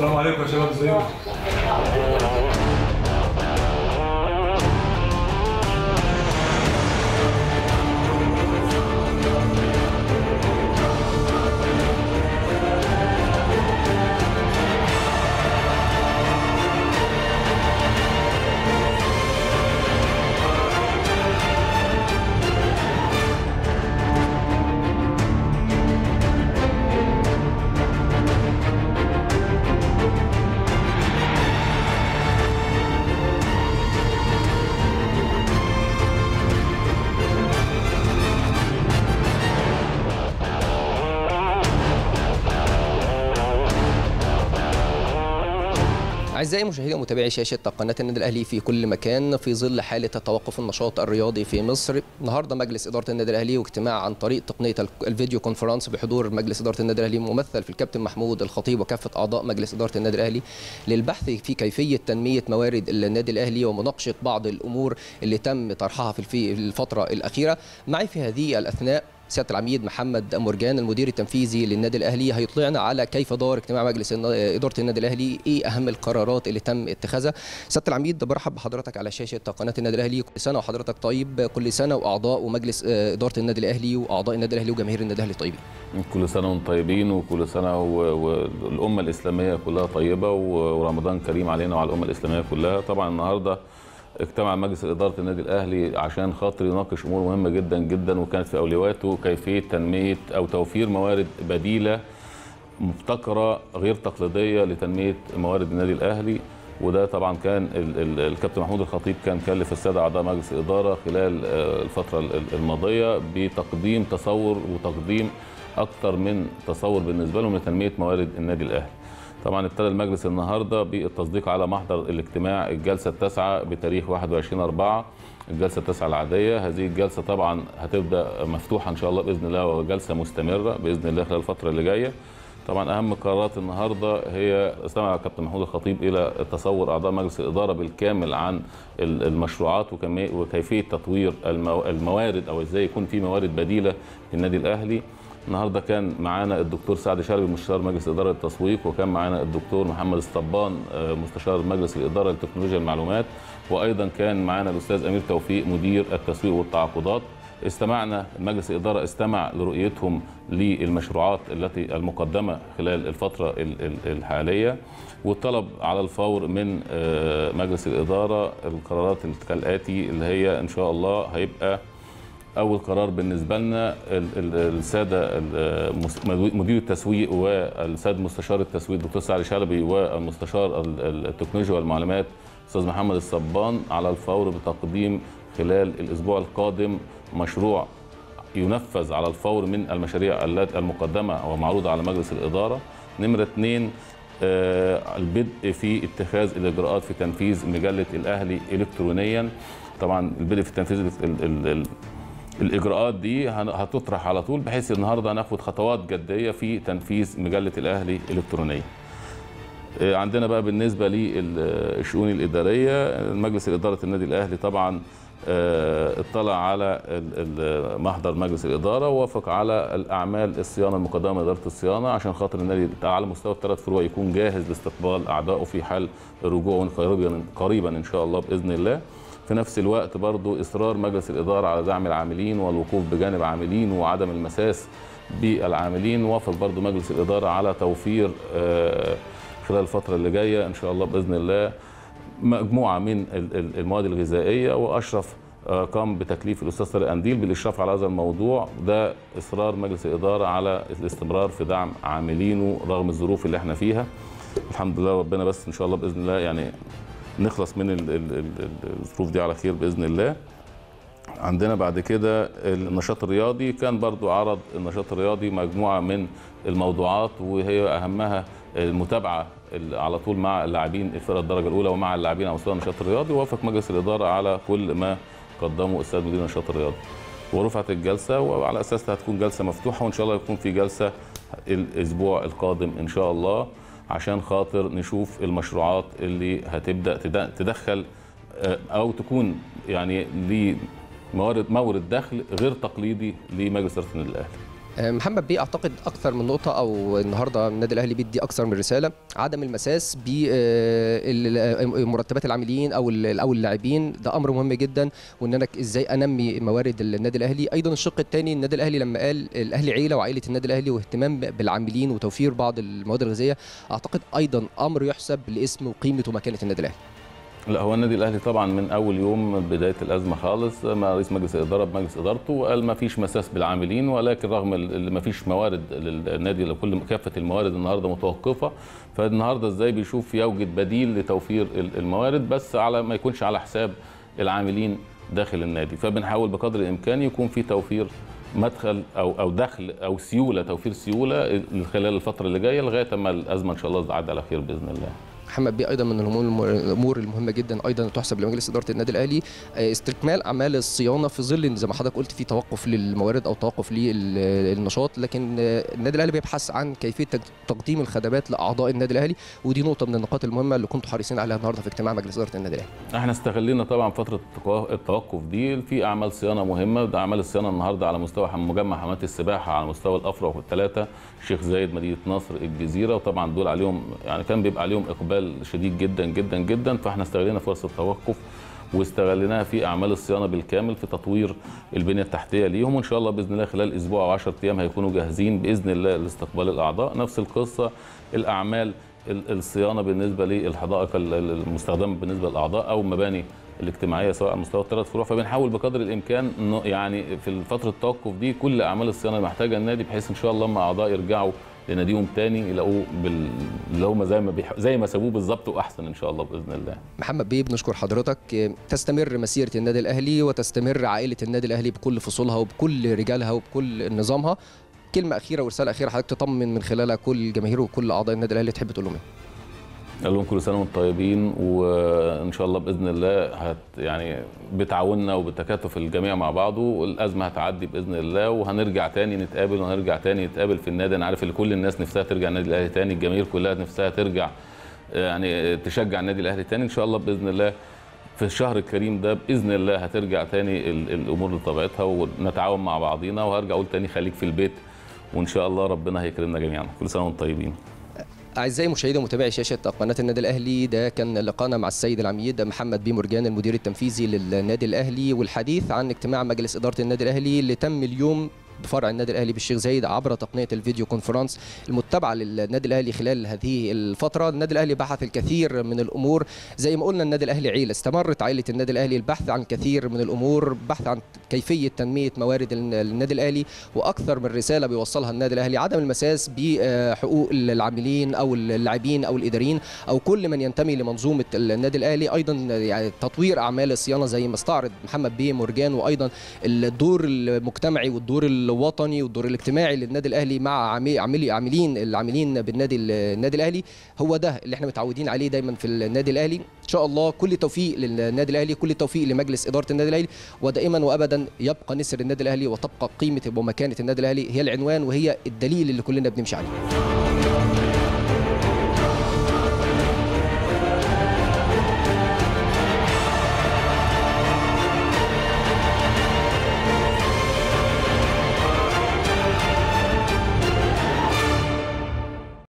السلام عليكم يا شباب ازيكم أعزائي مشاهدي ومتابعي شاشة قناة النادي الأهلي في كل مكان في ظل حالة توقف النشاط الرياضي في مصر النهاردة مجلس إدارة النادي الأهلي واجتماع عن طريق تقنية الفيديو كونفرنس بحضور مجلس إدارة النادي الأهلي ممثل في الكابتن محمود الخطيب وكافة أعضاء مجلس إدارة النادي الأهلي للبحث في كيفية تنمية موارد النادي الأهلي ومناقشة بعض الأمور اللي تم طرحها في الفترة الأخيرة معي في هذه الأثناء سياده العميد محمد مرجان المدير التنفيذي للنادي الاهلي هيطلعنا على كيف دار اجتماع مجلس اداره النادي الاهلي ايه اهم القرارات اللي تم اتخاذها سياده العميد برحب بحضرتك على شاشه قناه النادي الاهلي كل سنه وحضرتك طيب كل سنه واعضاء ومجلس اداره النادي الاهلي واعضاء النادي الاهلي وجماهير النادي الاهلي طيبين كل سنه وانتم طيبين وكل سنه والامه الاسلاميه كلها طيبه ورمضان كريم علينا وعلى الامه الاسلاميه كلها طبعا النهارده اجتمع مجلس اداره النادي الاهلي عشان خاطر يناقش امور مهمه جدا جدا وكانت في اولوياته كيفيه تنميه او توفير موارد بديله مبتكره غير تقليديه لتنميه موارد النادي الاهلي وده طبعا كان الكابتن محمود الخطيب كان كلف الساده اعضاء مجلس الاداره خلال الفتره الماضيه بتقديم تصور وتقديم اكثر من تصور بالنسبه لهم لتنميه موارد النادي الاهلي. طبعا ابتدى المجلس النهارده بالتصديق على محضر الاجتماع الجلسه التاسعه بتاريخ 21 4 الجلسه التاسعه العاديه هذه الجلسه طبعا هتبدا مفتوحه ان شاء الله باذن الله وجلسه مستمره باذن الله خلال الفتره اللي جايه طبعا اهم قرارات النهارده هي استمع الكابتن محمود الخطيب الى تصور اعضاء مجلس الاداره بالكامل عن المشروعات وكيفيه تطوير الموارد او ازاي يكون في موارد بديله للنادي الاهلي النهارده كان معانا الدكتور سعد شلبي مستشار مجلس اداره التسويق وكان معانا الدكتور محمد الصبان مستشار مجلس الاداره لتكنولوجيا المعلومات وايضا كان معانا الاستاذ امير توفيق مدير التسويق والتعاقدات استمعنا مجلس الاداره استمع لرؤيتهم للمشروعات التي المقدمه خلال الفتره الحاليه وطلب على الفور من مجلس الاداره القرارات كالاتي اللي هي ان شاء الله هيبقى اول قرار بالنسبه لنا الساده مدير التسويق والسيد مستشار التسويق الدكتور سعد شلبي والمستشار التكنولوجيا والمعلومات استاذ محمد الصبان على الفور بتقديم خلال الاسبوع القادم مشروع ينفذ على الفور من المشاريع المقدمه ومعروضه على مجلس الاداره نمره اثنين البدء في اتخاذ الاجراءات في تنفيذ مجله الاهلي الكترونيا طبعا البدء في تنفيذ الاجراءات دي هتطرح على طول بحيث النهارده هناخد خطوات جديه في تنفيذ مجله الاهلي الالكترونيه. عندنا بقى بالنسبه للشؤون الاداريه مجلس اداره النادي الاهلي طبعا اطلع على محضر مجلس الاداره ووافق على الاعمال الصيانه المقدمه من اداره الصيانه عشان خاطر النادي على مستوى الثلاث فروع يكون جاهز لاستقبال اعضائه في حال رجوعه قريبا قريبا ان شاء الله باذن الله. في نفس الوقت برضو إصرار مجلس الإدارة على دعم العاملين والوقوف بجانب عاملين وعدم المساس بالعاملين وافق برضو مجلس الإدارة على توفير خلال الفترة اللي جاية إن شاء الله بإذن الله مجموعة من المواد الغذائية وأشرف قام بتكليف الأستاذ طارق أنديل بالإشراف على هذا الموضوع ده إصرار مجلس الإدارة على الاستمرار في دعم عاملينه رغم الظروف اللي احنا فيها الحمد لله ربنا بس إن شاء الله بإذن الله يعني نخلص من الظروف دي على خير باذن الله عندنا بعد كده النشاط الرياضي كان برضو عرض النشاط الرياضي مجموعه من الموضوعات وهي اهمها المتابعه على طول مع اللاعبين الفرقه الدرجه الاولى ومع اللاعبين على مستوى النشاط الرياضي وافق مجلس الاداره على كل ما قدمه السيد مدير النشاط الرياضي ورفعت الجلسه وعلى اساسها هتكون جلسه مفتوحه وان شاء الله يكون في جلسه الاسبوع القادم ان شاء الله عشان خاطر نشوف المشروعات اللي هتبدا تدخل او تكون يعني لموارد مورد دخل غير تقليدي لمجلس اداره النادي الاهلي. محمد بيه اعتقد اكثر من نقطه او النهارده النادي الاهلي بيدي اكثر من رساله عدم المساس بمرتبات العاملين او او اللاعبين ده امر مهم جدا وان انا ازاي انمي موارد النادي الاهلي ايضا الشق الثاني النادي الاهلي لما قال الاهلي عيله وعائله النادي الاهلي واهتمام بالعاملين وتوفير بعض المواد الغذائيه اعتقد ايضا امر يحسب لاسم وقيمه ومكانه النادي الاهلي لا هو النادي الاهلي طبعا من اول يوم بدايه الازمه خالص مع رئيس مجلس الاداره بمجلس ادارته وقال ما فيش مساس بالعاملين ولكن رغم ما فيش موارد للنادي لكل كافه الموارد النهارده متوقفه فالنهارده ازاي بيشوف يوجد بديل لتوفير الموارد بس على ما يكونش على حساب العاملين داخل النادي فبنحاول بقدر الامكان يكون في توفير مدخل او او دخل او سيوله توفير سيوله خلال الفتره اللي جايه لغايه ما الازمه ان شاء الله تعدي على خير باذن الله محمد بيه ايضا من الامور المهمه جدا ايضا تحسب لمجلس اداره النادي الاهلي استكمال اعمال الصيانه في ظل زي ما حضرتك قلت في توقف للموارد او توقف للنشاط لكن النادي الاهلي بيبحث عن كيفيه تقديم الخدمات لاعضاء النادي الاهلي ودي نقطه من النقاط المهمه اللي كنتوا حريصين عليها النهارده في اجتماع مجلس اداره النادي الاهلي. احنا استغلينا طبعا فتره التوقف دي في اعمال صيانه مهمه ده اعمال الصيانه النهارده على مستوى مجمع حمامات السباحه على مستوى الافرع والثلاثه الشيخ زايد مدينه نصر الجزيره وطبعا دول عليهم يعني كان بيبقى عليهم اقبال شديد جدا جدا جدا فاحنا استغلينا فرصه التوقف واستغليناها في اعمال الصيانه بالكامل في تطوير البنيه التحتيه ليهم وان شاء الله باذن الله خلال اسبوع او 10 ايام هيكونوا جاهزين باذن الله لاستقبال الاعضاء نفس القصه الاعمال الصيانه بالنسبه للحدائق المستخدمه بالنسبه للاعضاء او المباني الاجتماعيه سواء على مستوى الثلاث فروع فبنحاول بقدر الامكان يعني في فتره التوقف دي كل اعمال الصيانه اللي محتاجها النادي بحيث ان شاء الله لما اعضاء يرجعوا لناديهم تاني يلاقوه بال... اللي هم زي ما بيح... زي ما سابوه بالظبط واحسن ان شاء الله باذن الله. محمد بيه بنشكر حضرتك تستمر مسيره النادي الاهلي وتستمر عائله النادي الاهلي بكل فصولها وبكل رجالها وبكل نظامها. كلمه اخيره ورساله اخيره حضرتك تطمن من خلالها كل الجماهير وكل اعضاء النادي الاهلي تحب تقول لهم ايه؟ اقول لهم كل سنه وانتم طيبين وان شاء الله باذن الله هت يعني بتعاوننا وبتكاتف الجميع مع بعضه الازمه هتعدي باذن الله وهنرجع تاني نتقابل وهنرجع تاني نتقابل في النادي انا عارف ان كل الناس نفسها ترجع النادي الاهلي تاني الجماهير كلها نفسها ترجع يعني تشجع النادي الاهلي تاني ان شاء الله باذن الله في الشهر الكريم ده باذن الله هترجع تاني الامور لطبيعتها ونتعاون مع بعضينا وهرجع اقول تاني خليك في البيت وان شاء الله ربنا هيكرمنا جميعا كل سنه وانتم طيبين اعزائي مشاهدي ومتابعي شاشه قناه النادي الاهلي ده كان لقانا مع السيد العميد محمد بيه مرجان المدير التنفيذي للنادي الاهلي والحديث عن اجتماع مجلس اداره النادي الاهلي اللي تم اليوم بفرع النادي الاهلي بالشيخ زايد عبر تقنيه الفيديو كونفرنس المتبعه للنادي الاهلي خلال هذه الفتره النادي الاهلي بحث الكثير من الامور زي ما قلنا النادي الاهلي عيله استمرت عائله النادي الاهلي البحث عن كثير من الامور بحث عن كيفيه تنميه موارد النادي الاهلي واكثر من رساله بيوصلها النادي الاهلي عدم المساس بحقوق العاملين او اللاعبين او الاداريين او كل من ينتمي لمنظومه النادي الاهلي ايضا يعني تطوير اعمال الصيانه زي ما استعرض محمد بيه مرجان وايضا الدور المجتمعي والدور الوطني والدور الاجتماعي للنادي الاهلي مع عاملي عاملين العاملين بالنادي النادي الاهلي هو ده اللي احنا متعودين عليه دايما في النادي الاهلي ان شاء الله كل التوفيق للنادي الاهلي كل التوفيق لمجلس اداره النادي الاهلي ودائما وابدا يبقى نسر النادي الاهلي وتبقى قيمه ومكانه النادي الاهلي هي العنوان وهي الدليل اللي كلنا بنمشي عليه